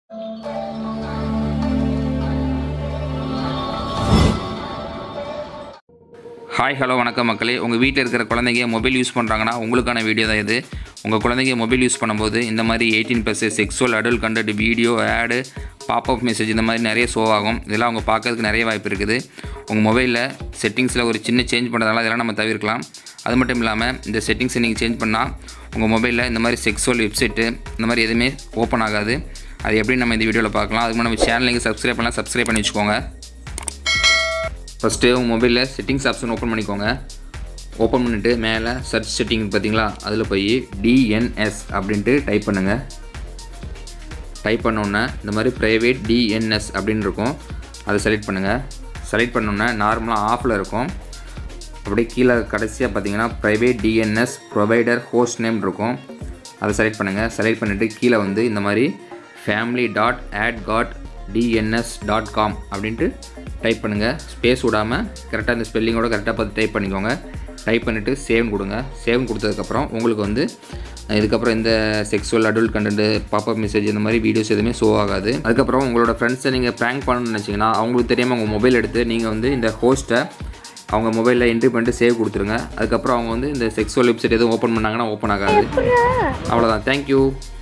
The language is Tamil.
ஹாய் ஹலோ வணக்கம் மக்களே உங்கள் வீட்டில் இருக்கிற குழந்தைங்க மொபைல் யூஸ் பண்ணுறாங்கன்னா உங்களுக்கான வீடியோ தான் இது உங்கள் குழந்தைங்க மொபைல் யூஸ் பண்ணும்போது இந்த மாதிரி eighteen plus sexual adult content video ஆடு பாப்அப் மெசேஜ் இந்த மாதிரி நிறைய ஷோ ஆகும் இதெல்லாம் அவங்க பார்க்கறதுக்கு நிறைய வாய்ப்பு இருக்குது உங்கள் மொபைலில் செட்டிங்ஸில் ஒரு சின்ன சேஞ்ச் பண்ணுறதால இதெல்லாம் நம்ம தவிர்க்கலாம் அது மட்டும் இல்லாமல் இந்த செட்டிங்ஸை நீங்கள் சேஞ்ச் பண்ணால் உங்கள் மொபைலில் இந்த மாதிரி செக்ஸுவல் வெப்சைட்டு இந்த மாதிரி எதுவுமே ஓப்பன் ஆகாது அது எப்படி நம்ம இந்த வீடியோவில் பார்க்கலாம் அதுக்கு முன்னாடி நம்ம சேனல் நீங்கள் சப்ஸ்கிரைப் பண்ணலாம் சப்ஸ்கிரைப் பண்ணி வச்சுக்கோங்க ஃபஸ்ட்டு உங்கள் மொபைலில் செட்டிங்ஸ் ஆப்ஷன் ஓப்பன் பண்ணிக்கோங்க ஓப்பன் பண்ணிவிட்டு மேலே சர்ச் செட்டிங் பார்த்தீங்களா அதில் போய் டிஎன்எஸ் அப்படின்ட்டு டைப் பண்ணுங்கள் டைப் பண்ணோன்னே இந்த மாதிரி ப்ரைவேட் டிஎன்எஸ் அப்படின்னு இருக்கும் அதை செலக்ட் பண்ணுங்கள் செலக்ட் பண்ணோன்னே நார்மலாக ஆஃபில் இருக்கும் அப்படியே கீழே கடைசியாக பார்த்தீங்கன்னா private DNS provider host name இருக்கும் அதை செலக்ட் பண்ணுங்கள் செலக்ட் பண்ணிவிட்டு கீழே வந்து இந்த மாதிரி family dot ad guard DNS dot com அப்படின்ட்டு டைப் பண்ணுங்கள் ஸ்பேஸ் விடாமல் கரெக்டாக இந்த ஸ்பெல்லிங்கோட கரெக்டாக பார்த்து டைப் பண்ணிக்கோங்க டைப் பண்ணிவிட்டு சேவ் கொடுங்க சேவ் கொடுத்ததுக்கப்புறம் உங்களுக்கு வந்து இதுக்கப்புறம் இந்த sexual adult content popup message இந்த மாதிரி வீடியோஸ் எதுவுமே ஷோ ஆகாது அதுக்கப்புறம் உங்களோட ஃப்ரெண்ட்ஸை நீங்கள் ப்ராங்க் பண்ணணும்னு நினச்சிங்கன்னா அவங்களுக்கு தெரியாமல் உங்கள் மொபைல் எடுத்து நீங்கள் வந்து இந்த ஹோஸ்ட்டை அவங்க மொபைலில் என்ட்ரி பண்ணிட்டு சேவ் கொடுத்துருங்க அதுக்கப்புறம் அவங்க வந்து இந்த செக்ஸுவல் வெப்சைட் எதுவும் ஓப்பன் பண்ணாங்கன்னா ஓப்பன் ஆகாது அவ்வளோதான் தேங்க்யூ